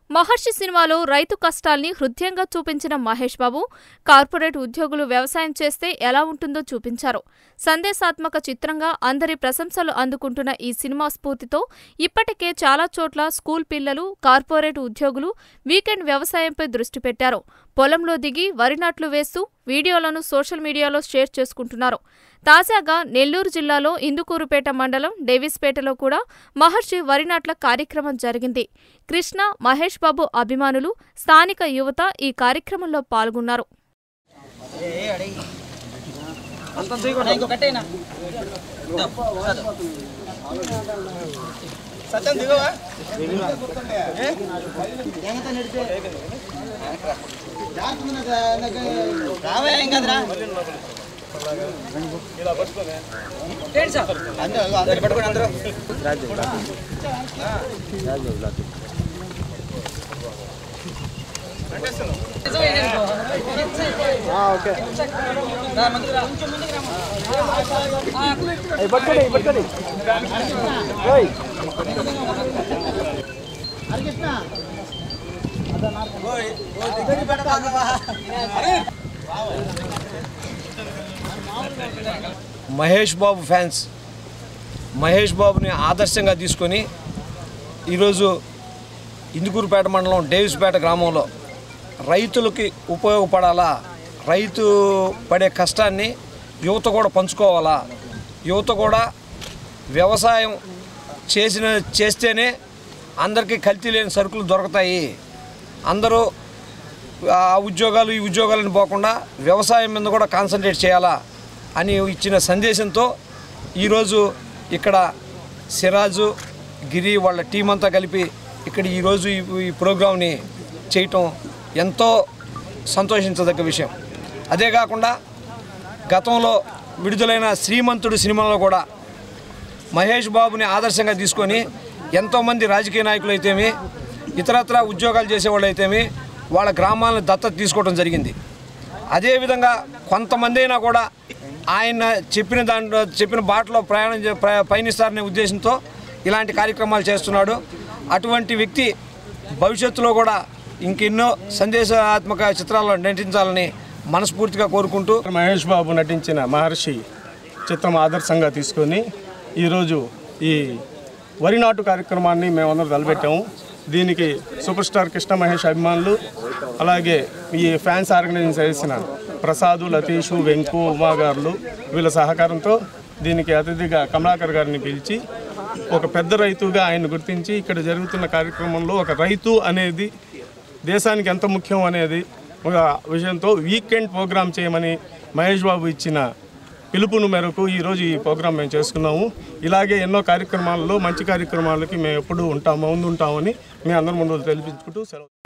మహర్షి సినిమాలో రైతు కష్టాల్ని హృదయంగా చూపించిన మహేష్ బాబు కార్పొరేట్ ఉద్యోగులు వ్యవసాయం చేస్తే ఎలా ఉంటుందో చూపించారు సందేశాత్మక చిత్రంగా అందరి ప్రశంసలు అందుకుంటున్న ఈ సినిమా స్ఫూర్తితో ఇప్పటికే చాలా చోట్ల స్కూల్ పిల్లలు కార్పొరేట్ ఉద్యోగులు వీకెండ్ వ్యవసాయంపై దృష్టి పెట్టారు పొలంలో దిగి వరి నాట్లు వేస్తూ వీడియోలను సోషల్ మీడియాలో షేర్ చేసుకుంటున్నారు తాజాగా నెల్లూరు జిల్లాలో ఇందుకూరుపేట మండలం డేవిస్పేటలో కూడా మహర్షి వరి నాట్ల కార్యక్రమం జరిగింది కృష్ణ మహేష్ బాబు అభిమానులు స్థానిక యువత ఈ కార్యక్రమంలో పాల్గొన్నారు సత్యం దిగవా రావే ఏం కదరా అందరూ పట్టుకోండి అందరూ రా, ముందుకు రా. ఓయ్, ఓయ్, దగ్గరికి పెట్టబాకవా. మహేష్ బాబు ఫ్యాన్స్ మహేష్ బాబుని ఆదర్శంగా తీసుకొని ఈరోజు ఇందుకూరుపేట మండలం డేవిస్పేట గ్రామంలో రైతులకి ఉపయోగపడాలా రైతు పడే కష్టాన్ని యువత కూడా పంచుకోవాలా యువత కూడా వ్యవసాయం చేసిన చేస్తేనే అందరికీ కల్తీ లేని సరుకులు దొరుకుతాయి అందరూ ఆ ఉద్యోగాలు ఈ ఉద్యోగాలను పోకుండా వ్యవసాయం మీద కూడా కాన్సన్ట్రేట్ చేయాలా అని ఇచ్చిన సందేశంతో ఈరోజు ఇక్కడ సిరాజు గిరి వాళ్ళ టీం అంతా కలిపి ఇక్కడ ఈరోజు ఈ ఈ ప్రోగ్రామ్ని చేయటం ఎంతో సంతోషించదగ్గ విషయం అదే కాకుండా గతంలో విడుదలైన శ్రీమంతుడు సినిమాలో కూడా మహేష్ బాబుని ఆదర్శంగా తీసుకొని ఎంతోమంది రాజకీయ నాయకులు అయితేమి ఇతరత్ర ఉద్యోగాలు చేసేవాళ్ళు అయితేమి వాళ్ళ గ్రామాలను దత్తత తీసుకోవడం జరిగింది అదేవిధంగా కొంతమంది అయినా కూడా ఆయన చెప్పిన దాంట్లో చెప్పిన బాటలో ప్రయాణం చే- ప్ర- పయనిస్తారనే ఉద్దేశంతో ఇలాంటి కార్యక్రమాలు చేస్తున్నాడు అటువంటి వ్యక్తి భవిష్యత్తులో కూడా ఇంకెన్నో సందేశాత్మక చిత్రాల్లో నటించాలని మనస్ఫూర్తిగా కోరుకుంటూ మహేష్ బాబు నటించిన మహర్షి చిత్రం ఆదర్శంగా తీసుకొని ఈరోజు ఈ వరి నాటు కార్యక్రమాన్ని మేమందరం తలపెట్టాము దీనికి సూపర్ స్టార్ కృష్ణ మహేష్ అభిమానులు అలాగే ఈ ఫ్యాన్స్ ఆర్గనైజేషన్ చేసిన ప్రసాదు లతీషు వెంకు ఉమా గారులు వీళ్ళ సహకారంతో దీనికి అతిథిగా కమలాకర్ గారిని పిలిచి ఒక పెద్ద రైతుగా ఆయన గుర్తించి ఇక్కడ జరుగుతున్న కార్యక్రమంలో ఒక రైతు అనేది దేశానికి ఎంత ముఖ్యం అనేది ఒక విషయంతో వీకెండ్ ప్రోగ్రామ్ చేయమని మహేష్ బాబు ఇచ్చిన పిలుపును మేరకు ఈరోజు ఈ ప్రోగ్రాం మేము చేసుకున్నాము ఇలాగే ఎన్నో కార్యక్రమాల్లో మంచి కార్యక్రమాలకి మేము ఎప్పుడూ ఉంటాము ముందు ఉంటామని మేము అందరి ముందు తెలిపించుకుంటూ సెలవు